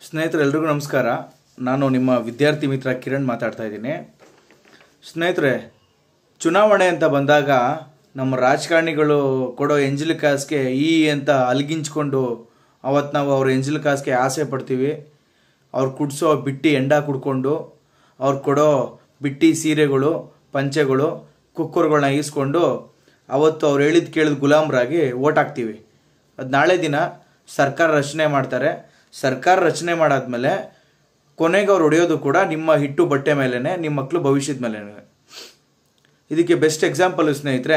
ಸ್ನೇಹಿತರೆ ಎಲ್ರಿಗೂ ನಮಸ್ಕಾರ ನಾನು ನಿಮ್ಮ ವಿದ್ಯಾರ್ಥಿ ಮಿತ್ರ ಕಿರಣ್ ಮಾತಾಡ್ತಾ ಇದ್ದೀನಿ ಸ್ನೇಹಿತರೆ ಚುನಾವಣೆ ಅಂತ ಬಂದಾಗ ನಮ್ಮ ರಾಜಕಾರಣಿಗಳು ಕೊಡೋ ಎಂಜಲ್ ಕಾಸ್ಗೆ ಈ ಅಂತ ಅಲ್ಗಿಂಚ್ಕೊಂಡು ಅವತ್ತು ನಾವು ಅವ್ರ ಎಂಜಲ್ ಕಾಸ್ಗೆ ಆಸೆ ಪಡ್ತೀವಿ ಅವ್ರು ಕುಡಿಸೋ ಬಿಟ್ಟಿ ಎಂಡ ಕುಡ್ಕೊಂಡು ಅವ್ರು ಕೊಡೋ ಬಿಟ್ಟಿ ಸೀರೆಗಳು ಪಂಚೆಗಳು ಕುಕ್ಕರ್ಗಳನ್ನ ಈಸ್ಕೊಂಡು ಅವತ್ತು ಅವ್ರು ಹೇಳಿದ ಕೇಳಿದ ಗುಲಾಮ್ರಾಗಿ ಓಟ್ ಹಾಕ್ತೀವಿ ಅದು ನಾಳೆ ದಿನ ಸರ್ಕಾರ ರಚನೆ ಮಾಡ್ತಾರೆ ಸರ್ಕಾರ ರಚನೆ ಮಾಡಾದ್ಮೇಲೆ ಕೊನೆಗೆ ಅವ್ರು ಹೊಡೆಯೋದು ಕೂಡ ನಿಮ್ಮ ಹಿಟ್ಟು ಬಟ್ಟೆ ಮೇಲೇ ನಿಮ್ಮ ಮಕ್ಕಳು ಭವಿಷ್ಯದ ಮೇಲೆ ಇದಕ್ಕೆ ಬೆಸ್ಟ್ ಎಕ್ಸಾಂಪಲ್ ಸ್ನೇಹಿತರೆ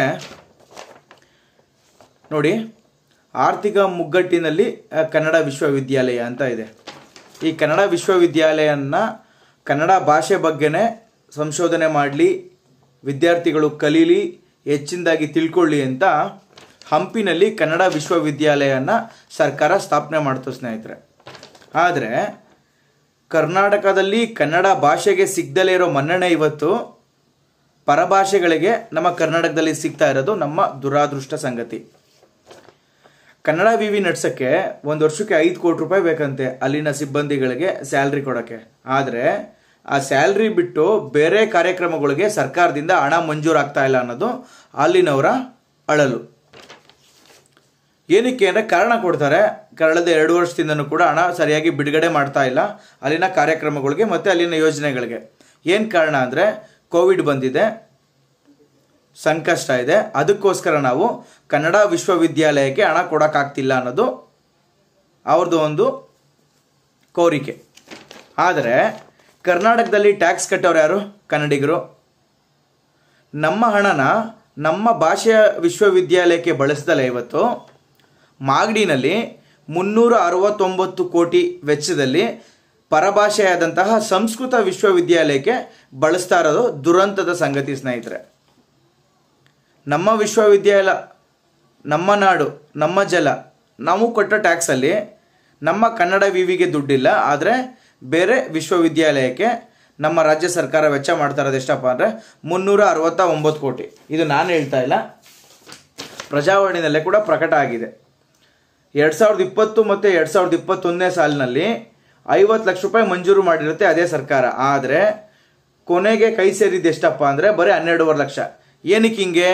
ನೋಡಿ ಆರ್ಥಿಕ ಮುಗ್ಗಟ್ಟಿನಲ್ಲಿ ಆ, ಕನ್ನಡ ವಿಶ್ವವಿದ್ಯಾಲಯ ಅಂತ ಇದೆ ಈ ಕನ್ನಡ ವಿಶ್ವವಿದ್ಯಾಲಯನ ಕನ್ನಡ ಭಾಷೆ ಬಗ್ಗೆನೇ ಸಂಶೋಧನೆ ಮಾಡಲಿ ವಿದ್ಯಾರ್ಥಿಗಳು ಕಲೀಲಿ ಹೆಚ್ಚಿನದಾಗಿ ತಿಳ್ಕೊಳ್ಳಿ ಅಂತ ಹಂಪಿನಲ್ಲಿ ಕನ್ನಡ ವಿಶ್ವವಿದ್ಯಾಲಯನ ಸರ್ಕಾರ ಸ್ಥಾಪನೆ ಮಾಡ್ತು ಸ್ನೇಹಿತರೆ ಆದರೆ ಕರ್ನಾಟಕದಲ್ಲಿ ಕನ್ನಡ ಭಾಷೆಗೆ ಸಿಗ್ದಲೇ ಇರೋ ಮನ್ನಣೆ ಇವತ್ತು ಪರಭಾಷೆಗಳಿಗೆ ನಮ್ಮ ಕರ್ನಾಟಕದಲ್ಲಿ ಸಿಗ್ತಾ ಇರೋದು ನಮ್ಮ ದುರಾದೃಷ್ಟ ಸಂಗತಿ ಕನ್ನಡ ವಿ ವಿ ನಡ್ಸೋಕ್ಕೆ ಒಂದು ವರ್ಷಕ್ಕೆ ಐದು ಕೋಟಿ ರೂಪಾಯಿ ಬೇಕಂತೆ ಅಲ್ಲಿನ ಸಿಬ್ಬಂದಿಗಳಿಗೆ ಸ್ಯಾಲ್ರಿ ಕೊಡೋಕ್ಕೆ ಆದರೆ ಆ ಸ್ಯಾಲ್ರಿ ಬಿಟ್ಟು ಬೇರೆ ಕಾರ್ಯಕ್ರಮಗಳಿಗೆ ಸರ್ಕಾರದಿಂದ ಹಣ ಮಂಜೂರಾಗ್ತಾ ಇಲ್ಲ ಅನ್ನೋದು ಅಲ್ಲಿನವರ ಅಳಲು ಏನಕ್ಕೆ ಅಂದರೆ ಕಾರಣ ಕೊಡ್ತಾರೆ ಕಳೆದ ಎರಡು ವರ್ಷದಿಂದನೂ ಕೂಡ ಹಣ ಸರಿಯಾಗಿ ಬಿಡುಗಡೆ ಮಾಡ್ತಾ ಇಲ್ಲ ಅಲ್ಲಿನ ಕಾರ್ಯಕ್ರಮಗಳಿಗೆ ಮತ್ತು ಅಲ್ಲಿನ ಯೋಜನೆಗಳಿಗೆ ಏನು ಕಾರಣ ಅಂದರೆ ಕೋವಿಡ್ ಬಂದಿದೆ ಸಂಕಷ್ಟ ಇದೆ ಅದಕ್ಕೋಸ್ಕರ ನಾವು ಕನ್ನಡ ವಿಶ್ವವಿದ್ಯಾಲಯಕ್ಕೆ ಹಣ ಕೊಡೋಕ್ಕಾಗ್ತಿಲ್ಲ ಅನ್ನೋದು ಅವ್ರದ್ದು ಒಂದು ಕೋರಿಕೆ ಆದರೆ ಕರ್ನಾಟಕದಲ್ಲಿ ಟ್ಯಾಕ್ಸ್ ಕಟ್ಟೋರು ಯಾರು ಕನ್ನಡಿಗರು ನಮ್ಮ ಹಣನ ನಮ್ಮ ಭಾಷೆಯ ವಿಶ್ವವಿದ್ಯಾಲಯಕ್ಕೆ ಬಳಸ್ದಲ್ಲ ಇವತ್ತು ಮಾಗಡಿನಲ್ಲಿ ಮುನ್ನೂರ ಅರವತ್ತೊಂಬತ್ತು ಕೋಟಿ ವೆಚ್ಚದಲ್ಲಿ ಪರಭಾಷೆಯಾದಂತಹ ಸಂಸ್ಕೃತ ವಿಶ್ವವಿದ್ಯಾಲಯಕ್ಕೆ ಬಳಸ್ತಾ ಇರೋದು ದುರಂತದ ಸಂಗತಿ ಸ್ನೇಹಿತರೆ ನಮ್ಮ ವಿಶ್ವವಿದ್ಯಾಲಯ ನಮ್ಮ ನಾಡು ನಮ್ಮ ಜಲ ನಾವು ಕೊಟ್ಟ ಟ್ಯಾಕ್ಸಲ್ಲಿ ನಮ್ಮ ಕನ್ನಡ ವಿವಿಗೆ ದುಡ್ಡಿಲ್ಲ ಆದರೆ ಬೇರೆ ವಿಶ್ವವಿದ್ಯಾಲಯಕ್ಕೆ ನಮ್ಮ ರಾಜ್ಯ ಸರ್ಕಾರ ವೆಚ್ಚ ಮಾಡ್ತಾ ಇರೋದು ಎಷ್ಟಪ್ಪ ಅಂದರೆ ಮುನ್ನೂರ ಅರವತ್ತ ಒಂಬತ್ತು ಕೋಟಿ ಇದು ನಾನು ಹೇಳ್ತಾ ಇಲ್ಲ ಪ್ರಜಾವಾಣಿನಲ್ಲೇ ಕೂಡ ಪ್ರಕಟ ಆಗಿದೆ ಎರಡು ಸಾವಿರದ ಇಪ್ಪತ್ತು ಮತ್ತು ಎರಡು ಸಾವಿರದ ಇಪ್ಪತ್ತೊಂದನೇ ಸಾಲಿನಲ್ಲಿ ಐವತ್ತು ಲಕ್ಷ ರೂಪಾಯಿ ಮಂಜೂರು ಮಾಡಿರುತ್ತೆ ಅದೇ ಸರ್ಕಾರ ಆದರೆ ಕೊನೆಗೆ ಕೈ ಸೇರಿದ್ದು ಎಷ್ಟಪ್ಪ ಅಂದರೆ ಬರೀ ಹನ್ನೆರಡೂವರೆ ಲಕ್ಷ ಏನಕ್ಕೆ ಹಿಂಗೆ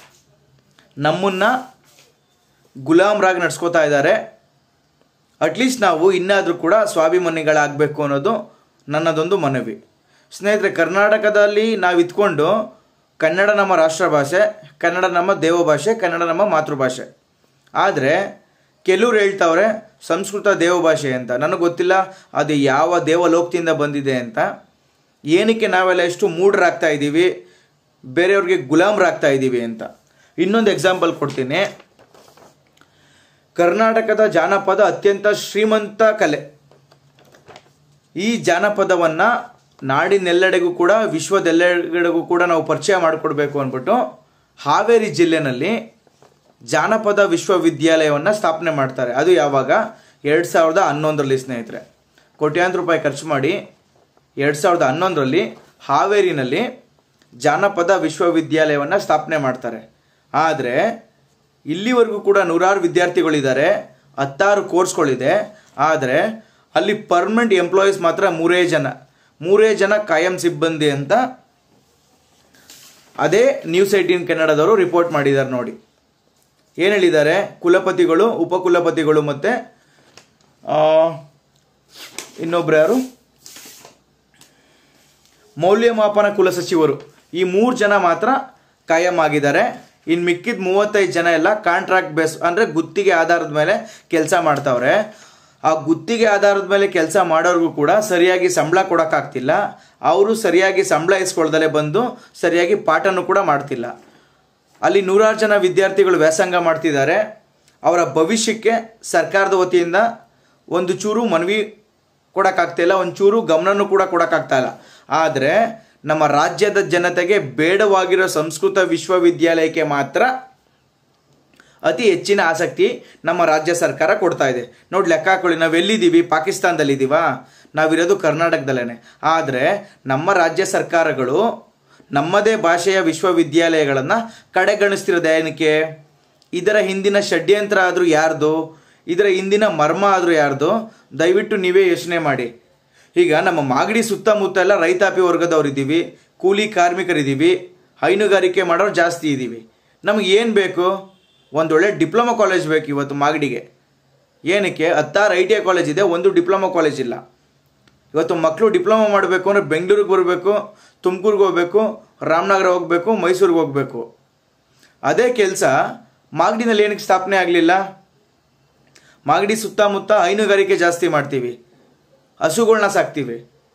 ನಮ್ಮನ್ನ ಗುಲಾಮ್ರಾಗಿ ನಡ್ಸ್ಕೋತಾ ಇದ್ದಾರೆ ಅಟ್ಲೀಸ್ಟ್ ನಾವು ಇನ್ನಾದರೂ ಕೂಡ ಸ್ವಾಭಿಮಾನಿಗಳಾಗಬೇಕು ಅನ್ನೋದು ನನ್ನದೊಂದು ಮನವಿ ಸ್ನೇಹಿತರೆ ಕರ್ನಾಟಕದಲ್ಲಿ ನಾವು ಇದ್ಕೊಂಡು ಕನ್ನಡ ನಮ್ಮ ರಾಷ್ಟ್ರ ಭಾಷೆ ಕನ್ನಡ ನಮ್ಮ ದೇವಭಾಷೆ ಕನ್ನಡ ನಮ್ಮ ಮಾತೃಭಾಷೆ ಆದರೆ ಕೆಲವ್ರು ಹೇಳ್ತಾವ್ರೆ ಸಂಸ್ಕೃತ ದೇವಭಾಷೆ ಅಂತ ನನಗೆ ಗೊತ್ತಿಲ್ಲ ಅದು ಯಾವ ದೇವಲೋಕದಿಂದ ಬಂದಿದೆ ಅಂತ ಏನಕ್ಕೆ ನಾವೆಲ್ಲ ಎಷ್ಟು ಮೂಢರಾಗ್ತಾ ಇದ್ದೀವಿ ಬೇರೆಯವ್ರಿಗೆ ಗುಲಾಮ್ರಾಗ್ತಾ ಇದ್ದೀವಿ ಅಂತ ಇನ್ನೊಂದು ಎಕ್ಸಾಂಪಲ್ ಕೊಡ್ತೀನಿ ಕರ್ನಾಟಕದ ಜಾನಪದ ಅತ್ಯಂತ ಶ್ರೀಮಂತ ಕಲೆ ಈ ಜಾನಪದವನ್ನು ನಾಡಿನೆಲ್ಲೆಡೆಗೂ ಕೂಡ ವಿಶ್ವದೆಲ್ಲೆಡೆಗೂ ಕೂಡ ನಾವು ಪರಿಚಯ ಮಾಡಿಕೊಡ್ಬೇಕು ಅಂದ್ಬಿಟ್ಟು ಹಾವೇರಿ ಜಿಲ್ಲೆನಲ್ಲಿ ಜಾನಪದ ವಿಶ್ವವಿದ್ಯಾಲಯವನ್ನು ಸ್ಥಾಪನೆ ಮಾಡ್ತಾರೆ ಅದು ಯಾವಾಗ ಎರಡು ಸಾವಿರದ ಹನ್ನೊಂದರಲ್ಲಿ ಸ್ನೇಹಿತರೆ ಕೋಟ್ಯಾಂತರ ರೂಪಾಯಿ ಖರ್ಚು ಮಾಡಿ ಎರಡು ಸಾವಿರದ ಹನ್ನೊಂದರಲ್ಲಿ ಹಾವೇರಿನಲ್ಲಿ ಜಾನಪದ ವಿಶ್ವವಿದ್ಯಾಲಯವನ್ನು ಸ್ಥಾಪನೆ ಮಾಡ್ತಾರೆ ಆದರೆ ಇಲ್ಲಿವರೆಗೂ ಕೂಡ ನೂರಾರು ವಿದ್ಯಾರ್ಥಿಗಳಿದ್ದಾರೆ ಹತ್ತಾರು ಕೋರ್ಸ್ಗಳಿದೆ ಆದರೆ ಅಲ್ಲಿ ಪರ್ಮನೆಂಟ್ ಎಂಪ್ಲಾಯೀಸ್ ಮಾತ್ರ ಮೂರೇ ಜನ ಮೂರೇ ಜನ ಕಾಯಂ ಸಿಬ್ಬಂದಿ ಅಂತ ಅದೇ ನ್ಯೂಸ್ ಏಯ್ಟೀನ್ ಕನ್ನಡದವರು ರಿಪೋರ್ಟ್ ಮಾಡಿದ್ದಾರೆ ನೋಡಿ ಏನು ಹೇಳಿದ್ದಾರೆ ಕುಲಪತಿಗಳು ಉಪಕುಲಪತಿಗಳು ಮತ್ತು ಇನ್ನೊಬ್ರು ಯಾರು ಮೌಲ್ಯಮಾಪನ ಕುಲಸಚಿವರು ಈ ಮೂರು ಜನ ಮಾತ್ರ ಕಾಯಂ ಆಗಿದ್ದಾರೆ ಇನ್ನು ಮಿಕ್ಕಿದ ಮೂವತ್ತೈದು ಜನ ಎಲ್ಲ ಕಾಂಟ್ರಾಕ್ಟ್ ಬೇಸ್ ಅಂದರೆ ಗುತ್ತಿಗೆ ಆಧಾರದ ಮೇಲೆ ಕೆಲಸ ಮಾಡ್ತಾವ್ರೆ ಆ ಗುತ್ತಿಗೆ ಆಧಾರದ ಮೇಲೆ ಕೆಲಸ ಮಾಡೋರ್ಗೂ ಕೂಡ ಸರಿಯಾಗಿ ಸಂಬಳ ಕೊಡೋಕ್ಕಾಗ್ತಿಲ್ಲ ಅವರು ಸರಿಯಾಗಿ ಸಂಬಳ ಇಸ್ಕೊಳ್ದಲೇ ಬಂದು ಸರಿಯಾಗಿ ಪಾಠನೂ ಕೂಡ ಮಾಡ್ತಿಲ್ಲ ಅಲ್ಲಿ ನೂರಾರು ಜನ ವಿದ್ಯಾರ್ಥಿಗಳು ವ್ಯಾಸಂಗ ಮಾಡ್ತಿದ್ದಾರೆ ಅವರ ಭವಿಷ್ಯಕ್ಕೆ ಸರ್ಕಾರದ ವತಿಯಿಂದ ಒಂದು ಚೂರು ಮನವಿ ಕೊಡೋಕ್ಕಾಗ್ತಿಲ್ಲ ಒಂದು ಚೂರು ಗಮನನೂ ಕೂಡ ಕೊಡೋಕ್ಕಾಗ್ತಾ ಇಲ್ಲ ಆದರೆ ನಮ್ಮ ರಾಜ್ಯದ ಜನತೆಗೆ ಬೇಡವಾಗಿರೋ ಸಂಸ್ಕೃತ ವಿಶ್ವವಿದ್ಯಾಲಯಕ್ಕೆ ಮಾತ್ರ ಅತಿ ಹೆಚ್ಚಿನ ಆಸಕ್ತಿ ನಮ್ಮ ರಾಜ್ಯ ಸರ್ಕಾರ ಕೊಡ್ತಾ ಇದೆ ನೋಡಿ ಲೆಕ್ಕ ಹಾಕೊಳ್ಳಿ ನಾವು ಎಲ್ಲಿದ್ದೀವಿ ಪಾಕಿಸ್ತಾನದಲ್ಲಿದ್ದೀವಾ ನಾವಿರೋದು ಕರ್ನಾಟಕದಲ್ಲೇ ಆದರೆ ನಮ್ಮ ರಾಜ್ಯ ಸರ್ಕಾರಗಳು ನಮ್ಮದೇ ಭಾಷೆಯ ವಿಶ್ವವಿದ್ಯಾಲಯಗಳನ್ನು ಕಡೆಗಣಿಸ್ತಿರೋದು ಏನಕ್ಕೆ ಇದರ ಹಿಂದಿನ ಷಡ್ಯಂತ್ರ ಆದರೂ ಯಾರ್ದು ಇದರ ಹಿಂದಿನ ಮರ್ಮ ಆದರೂ ಯಾರ್ದು ದಯವಿಟ್ಟು ನೀವೇ ಯೋಚನೆ ಮಾಡಿ ಈಗ ನಮ್ಮ ಮಾಗಡಿ ಸುತ್ತಮುತ್ತ ಎಲ್ಲ ರೈತಾಪಿ ವರ್ಗದವ್ರಿದ್ದೀವಿ ಕೂಲಿ ಕಾರ್ಮಿಕರಿದ್ದೀವಿ ಹೈನುಗಾರಿಕೆ ಮಾಡೋರು ಜಾಸ್ತಿ ಇದ್ದೀವಿ ನಮಗೆ ಏನು ಬೇಕು ಒಂದೊಳ್ಳೆ ಡಿಪ್ಲೊಮಾ ಕಾಲೇಜ್ ಬೇಕು ಇವತ್ತು ಮಾಗಡಿಗೆ ಏನಕ್ಕೆ ಹತ್ತಾರು ಐ ಟಿ ಐ ಕಾಲೇಜ್ ಇದೆ ಒಂದು ಡಿಪ್ಲೊಮಾ ಕಾಲೇಜ್ ಇಲ್ಲ ಇವತ್ತು ಮಕ್ಕಳು ಡಿಪ್ಲೊಮಾ ಮಾಡಬೇಕು ಅಂದರೆ ಬೆಂಗಳೂರಿಗೆ ಬರಬೇಕು ತುಮಕೂರಿಗೆ ಹೋಗ್ಬೇಕು ರಾಮನಗರ ಹೋಗಬೇಕು ಮೈಸೂರಿಗೆ ಹೋಗಬೇಕು ಅದೇ ಕೆಲಸ ಮಾಗಡಿನಲ್ಲಿ ಏನಕ್ಕೆ ಸ್ಥಾಪನೆ ಆಗಲಿಲ್ಲ ಮಾಗಡಿ ಸುತ್ತಮುತ್ತ ಹೈನುಗಾರಿಕೆ ಜಾಸ್ತಿ ಮಾಡ್ತೀವಿ ಹಸುಗಳ್ನ ಸಾಕ್ತೀವಿ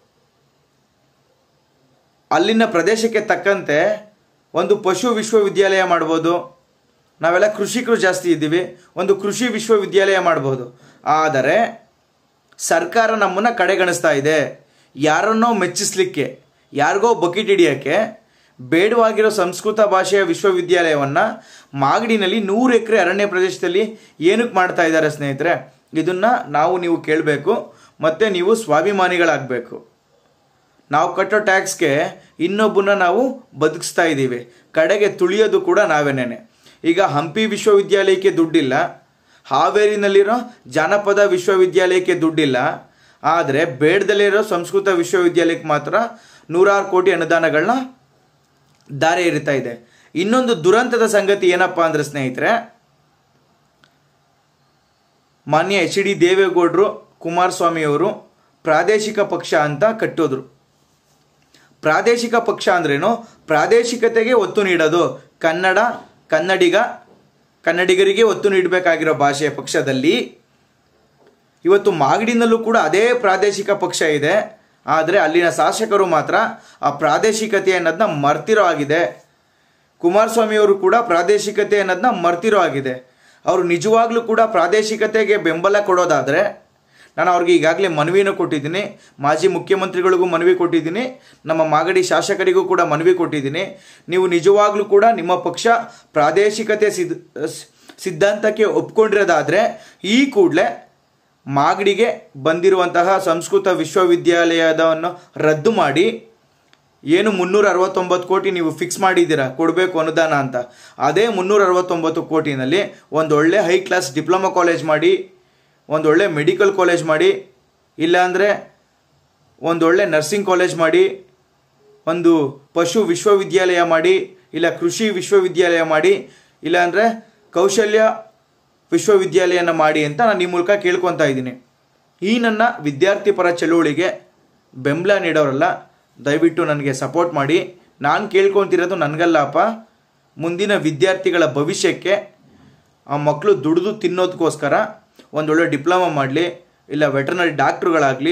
ಅಲ್ಲಿನ ಪ್ರದೇಶಕ್ಕೆ ತಕ್ಕಂತೆ ಒಂದು ಪಶು ವಿಶ್ವವಿದ್ಯಾಲಯ ಮಾಡ್ಬೋದು ನಾವೆಲ್ಲ ಕೃಷಿಕರು ಜಾಸ್ತಿ ಇದ್ದೀವಿ ಒಂದು ಕೃಷಿ ವಿಶ್ವವಿದ್ಯಾಲಯ ಮಾಡ್ಬೋದು ಆದರೆ ಸರ್ಕಾರ ನಮ್ಮನ್ನು ಕಡೆಗಣಿಸ್ತಾ ಇದೆ ಯಾರನ್ನೋ ಮೆಚ್ಚಿಸ್ಲಿಕ್ಕೆ ಯಾರಿಗೋ ಬಕೆಟ್ ಹಿಡಿಯೋಕ್ಕೆ ಬೇಡವಾಗಿರೋ ಸಂಸ್ಕೃತ ಭಾಷೆಯ ವಿಶ್ವವಿದ್ಯಾಲಯವನ್ನು ಮಾಗಡಿನಲ್ಲಿ ನೂರು ಎಕರೆ ಅರಣ್ಯ ಪ್ರದೇಶದಲ್ಲಿ ಏನಕ್ಕೆ ಮಾಡ್ತಾ ಇದ್ದಾರೆ ಸ್ನೇಹಿತರೆ ಇದನ್ನು ನಾವು ನೀವು ಕೇಳಬೇಕು ಮತ್ತು ನೀವು ಸ್ವಾಭಿಮಾನಿಗಳಾಗಬೇಕು ನಾವು ಕಟ್ಟೋ ಟ್ಯಾಕ್ಸ್ಗೆ ಇನ್ನೊಬ್ಬನ ನಾವು ಬದುಕಿಸ್ತಾ ಇದ್ದೀವಿ ಕಡೆಗೆ ತುಳಿಯೋದು ಕೂಡ ನಾವೇನೇನೆ ಈಗ ಹಂಪಿ ವಿಶ್ವವಿದ್ಯಾಲಯಕ್ಕೆ ದುಡ್ಡಿಲ್ಲ ಹಾವೇರಿನಲ್ಲಿರೋ ಜಾನಪದ ವಿಶ್ವವಿದ್ಯಾಲಯಕ್ಕೆ ದುಡ್ಡಿಲ್ಲ ಆದರೆ ಬೇಡದಲ್ಲಿರೋ ಸಂಸ್ಕೃತ ವಿಶ್ವವಿದ್ಯಾಲಯಕ್ಕೆ ಮಾತ್ರ ನೂರಾರು ಕೋಟಿ ಅನುದಾನಗಳನ್ನ ದಾರಿ ಎರಿತಾ ಇದೆ ಇನ್ನೊಂದು ದುರಂತದ ಸಂಗತಿ ಏನಪ್ಪಾ ಅಂದ್ರೆ ಸ್ನೇಹಿತರೆ ಮಾನ್ಯ ಎಚ್ ಡಿ ದೇವೇಗೌಡರು ಕುಮಾರಸ್ವಾಮಿಯವರು ಪ್ರಾದೇಶಿಕ ಪಕ್ಷ ಅಂತ ಕಟ್ಟೋದ್ರು ಪ್ರಾದೇಶಿಕ ಪಕ್ಷ ಅಂದ್ರೇನು ಪ್ರಾದೇಶಿಕತೆಗೆ ಒತ್ತು ನೀಡೋದು ಕನ್ನಡ ಕನ್ನಡಿಗ ಕನ್ನಡಿಗರಿಗೆ ಒತ್ತು ನೀಡಬೇಕಾಗಿರೋ ಭಾಷೆಯ ಪಕ್ಷದಲ್ಲಿ ಇವತ್ತು ಮಾಗಡಿನಲ್ಲೂ ಕೂಡ ಅದೇ ಪ್ರಾದೇಶಿಕ ಪಕ್ಷ ಇದೆ ಆದರೆ ಅಲ್ಲಿನ ಶಾಸಕರು ಮಾತ್ರ ಆ ಪ್ರಾದೇಶಿಕತೆ ಅನ್ನೋದನ್ನ ಮರ್ತಿರೋ ಆಗಿದೆ ಕುಮಾರಸ್ವಾಮಿಯವರು ಕೂಡ ಪ್ರಾದೇಶಿಕತೆ ಅನ್ನೋದನ್ನ ಮರ್ತಿರೋ ಆಗಿದೆ ಅವರು ನಿಜವಾಗ್ಲೂ ಕೂಡ ಪ್ರಾದೇಶಿಕತೆಗೆ ಬೆಂಬಲ ಕೊಡೋದಾದರೆ ನಾನು ಅವ್ರಿಗೆ ಈಗಾಗಲೇ ಮನವಿನೂ ಕೊಟ್ಟಿದ್ದೀನಿ ಮಾಜಿ ಮುಖ್ಯಮಂತ್ರಿಗಳಿಗೂ ಮನವಿ ಕೊಟ್ಟಿದ್ದೀನಿ ನಮ್ಮ ಮಾಗಡಿ ಶಾಸಕರಿಗೂ ಕೂಡ ಮನವಿ ಕೊಟ್ಟಿದ್ದೀನಿ ನೀವು ನಿಜವಾಗ್ಲೂ ಕೂಡ ನಿಮ್ಮ ಪಕ್ಷ ಪ್ರಾದೇಶಿಕತೆ ಸಿದ್ ಸಿದ್ಧಾಂತಕ್ಕೆ ಒಪ್ಕೊಂಡಿರೋದಾದರೆ ಈ ಕೂಡಲೇ ಮಾಗಡಿಗೆ ಬಂದಿರುವಂತಹ ಸಂಸ್ಕೃತ ವಿಶ್ವವಿದ್ಯಾಲಯದವನ್ನು ರದ್ದು ಮಾಡಿ ಏನು ಮುನ್ನೂರ ಅರವತ್ತೊಂಬತ್ತು ಕೋಟಿ ನೀವು ಫಿಕ್ಸ್ ಮಾಡಿದ್ದೀರಾ ಕೊಡಬೇಕು ಅನುದಾನ ಅಂತ ಅದೇ ಮುನ್ನೂರ ಅರವತ್ತೊಂಬತ್ತು ಕೋಟಿನಲ್ಲಿ ಒಂದೊಳ್ಳೆ ಹೈ ಕ್ಲಾಸ್ ಡಿಪ್ಲೊಮಾ ಕಾಲೇಜ್ ಮಾಡಿ ಒಂದೊಳ್ಳೆ ಮೆಡಿಕಲ್ ಕಾಲೇಜ್ ಮಾಡಿ ಇಲ್ಲಾಂದರೆ ಒಂದೊಳ್ಳೆ ನರ್ಸಿಂಗ್ ಕಾಲೇಜ್ ಮಾಡಿ ಒಂದು ಪಶು ವಿಶ್ವವಿದ್ಯಾಲಯ ಮಾಡಿ ಇಲ್ಲ ಕೃಷಿ ವಿಶ್ವವಿದ್ಯಾಲಯ ಮಾಡಿ ಇಲ್ಲಾಂದರೆ ಕೌಶಲ್ಯ ವಿಶ್ವವಿದ್ಯಾಲಯನ ಮಾಡಿ ಅಂತ ನಾನು ಈ ಮೂಲಕ ಕೇಳ್ಕೊತಾ ಇದ್ದೀನಿ ಈ ನನ್ನ ವಿದ್ಯಾರ್ಥಿ ಪರ ಚಳುವಳಿಗೆ ಬೆಂಬಲ ನೀಡೋರಲ್ಲ ದಯವಿಟ್ಟು ನನಗೆ ಸಪೋರ್ಟ್ ಮಾಡಿ ನಾನು ಕೇಳ್ಕೊತಿರೋದು ನನಗಲ್ಲಪ್ಪ ಮುಂದಿನ ವಿದ್ಯಾರ್ಥಿಗಳ ಭವಿಷ್ಯಕ್ಕೆ ಆ ಮಕ್ಕಳು ದುಡಿದು ತಿನ್ನೋದಕ್ಕೋಸ್ಕರ ಒಂದೊಳ್ಳೆ ಡಿಪ್ಲೊಮಾ ಮಾಡಲಿ ಇಲ್ಲ ವೆಟರ್ನರಿ ಡಾಕ್ಟ್ರುಗಳಾಗಲಿ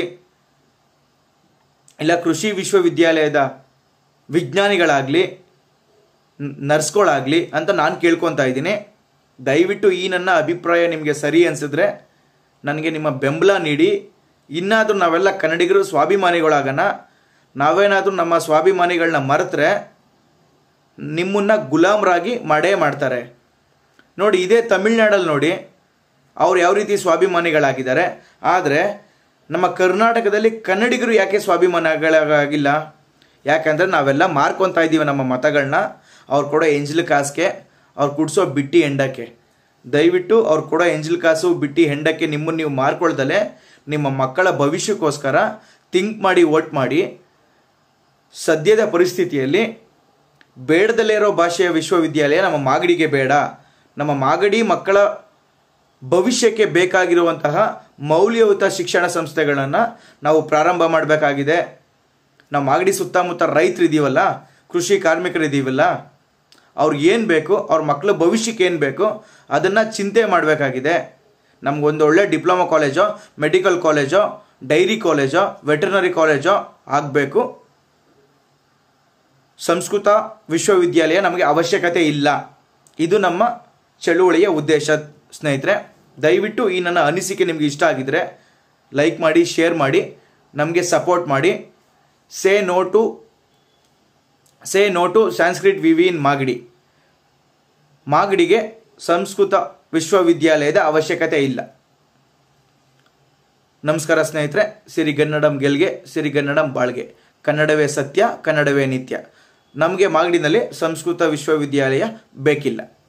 ಇಲ್ಲ ಕೃಷಿ ವಿಶ್ವವಿದ್ಯಾಲಯದ ವಿಜ್ಞಾನಿಗಳಾಗಲಿ ನರ್ಸ್ಗಳಾಗಲಿ ಅಂತ ನಾನು ಕೇಳ್ಕೊತಾ ಇದ್ದೀನಿ ದಯವಿಟ್ಟು ಈ ನನ್ನ ಅಭಿಪ್ರಾಯ ನಿಮಗೆ ಸರಿ ಅನಿಸಿದ್ರೆ ನನಗೆ ನಿಮ್ಮ ಬೆಂಬಲ ನೀಡಿ ಇನ್ನಾದರೂ ನಾವೆಲ್ಲ ಕನ್ನಡಿಗರು ಸ್ವಾಭಿಮಾನಿಗಳಾಗೋಣ ನಾವೇನಾದರೂ ನಮ್ಮ ಸ್ವಾಭಿಮಾನಿಗಳನ್ನ ಮರೆತರೆ ನಿಮ್ಮನ್ನ ಗುಲಾಮರಾಗಿ ಮಾಡೇ ಮಾಡ್ತಾರೆ ನೋಡಿ ಇದೇ ತಮಿಳ್ನಾಡಲ್ಲಿ ನೋಡಿ ಅವ್ರು ಯಾವ ರೀತಿ ಸ್ವಾಭಿಮಾನಿಗಳಾಗಿದ್ದಾರೆ ಆದರೆ ನಮ್ಮ ಕರ್ನಾಟಕದಲ್ಲಿ ಕನ್ನಡಿಗರು ಯಾಕೆ ಸ್ವಾಭಿಮಾನಿಗಳಾಗಿಲ್ಲ ಯಾಕಂದರೆ ನಾವೆಲ್ಲ ಮಾರ್ಕೊತಾ ಇದ್ದೀವಿ ನಮ್ಮ ಮತಗಳನ್ನ ಅವ್ರು ಕೊಡೋ ಎಂಜಲ್ ಕಾಸಿಗೆ ಅವ್ರು ಕುಡಿಸೋ ಬಿಟ್ಟಿ ಹೆಂಡಕ್ಕೆ ದಯವಿಟ್ಟು ಅವ್ರು ಕೊಡೋ ಎಂಜಲ್ ಕಾಸು ಬಿಟ್ಟಿ ಹೆಂಡಕ್ಕೆ ನಿಮ್ಮನ್ನು ನೀವು ಮಾರ್ಕೊಳ್ದಲೆ ನಿಮ್ಮ ಮಕ್ಕಳ ಭವಿಷ್ಯಕ್ಕೋಸ್ಕರ ಥಿಂಕ್ ಮಾಡಿ ವೋಟ್ ಮಾಡಿ ಸದ್ಯದ ಪರಿಸ್ಥಿತಿಯಲ್ಲಿ ಬೇಡದಲ್ಲೇ ಇರೋ ಭಾಷೆಯ ವಿಶ್ವವಿದ್ಯಾಲಯ ನಮ್ಮ ಮಾಗಡಿಗೆ ಬೇಡ ನಮ್ಮ ಮಾಗಡಿ ಮಕ್ಕಳ ಭವಿಷ್ಯಕ್ಕೆ ಬೇಕಾಗಿರುವಂತಹ ಮೌಲ್ಯಯುತ ಶಿಕ್ಷಣ ಸಂಸ್ಥೆಗಳನ್ನು ನಾವು ಪ್ರಾರಂಭ ಮಾಡಬೇಕಾಗಿದೆ ನಾವು ಮಾಗಡಿ ಸುತ್ತಮುತ್ತ ರೈತರು ಇದೀವಲ್ಲ ಕೃಷಿ ಕಾರ್ಮಿಕರು ಇದೀವಲ್ಲ ಅವ್ರಿಗೆ ಏನು ಬೇಕು ಅವ್ರ ಮಕ್ಕಳ ಭವಿಷ್ಯಕ್ಕೆ ಏನು ಬೇಕು ಅದನ್ನು ಚಿಂತೆ ಮಾಡಬೇಕಾಗಿದೆ ನಮಗೊಂದು ಒಳ್ಳೆ ಡಿಪ್ಲೊಮಾ ಕಾಲೇಜೋ ಮೆಡಿಕಲ್ ಕಾಲೇಜೋ ಡೈರಿ ಕಾಲೇಜೋ ವೆಟರ್ನರಿ ಕಾಲೇಜೋ ಆಗಬೇಕು ಸಂಸ್ಕೃತ ವಿಶ್ವವಿದ್ಯಾಲಯ ನಮಗೆ ಅವಶ್ಯಕತೆ ಇಲ್ಲ ಇದು ನಮ್ಮ ಚಳುವಳಿಯ ಉದ್ದೇಶ ಸ್ನೇಹಿತರೆ ದಯವಿಟ್ಟು ಈ ನನ್ನ ಅನಿಸಿಕೆ ನಿಮಗೆ ಇಷ್ಟ ಆಗಿದ್ರೆ ಲೈಕ್ ಮಾಡಿ ಶೇರ್ ಮಾಡಿ ನಮಗೆ ಸಪೋರ್ಟ್ ಮಾಡಿ say no to say no to Sanskrit V V in Magadi ಮಾಗಡಿಗೆ ಸಂಸ್ಕೃತ ವಿಶ್ವವಿದ್ಯಾಲಯದ ಅವಶ್ಯಕತೆ ಇಲ್ಲ ನಮಸ್ಕಾರ ಸ್ನೇಹಿತರೆ ಸಿರಿಗನ್ನಡಂ ಗೆಲ್ಗೆ ಸಿರಿಗನ್ನಡಂ ಬಾಳ್ಗೆ ಕನ್ನಡವೇ ಸತ್ಯ ಕನ್ನಡವೇ ನಿತ್ಯ ನಮಗೆ ಮಾಗಡಿನಲ್ಲಿ ಸಂಸ್ಕೃತ ವಿಶ್ವವಿದ್ಯಾಲಯ ಬೇಕಿಲ್ಲ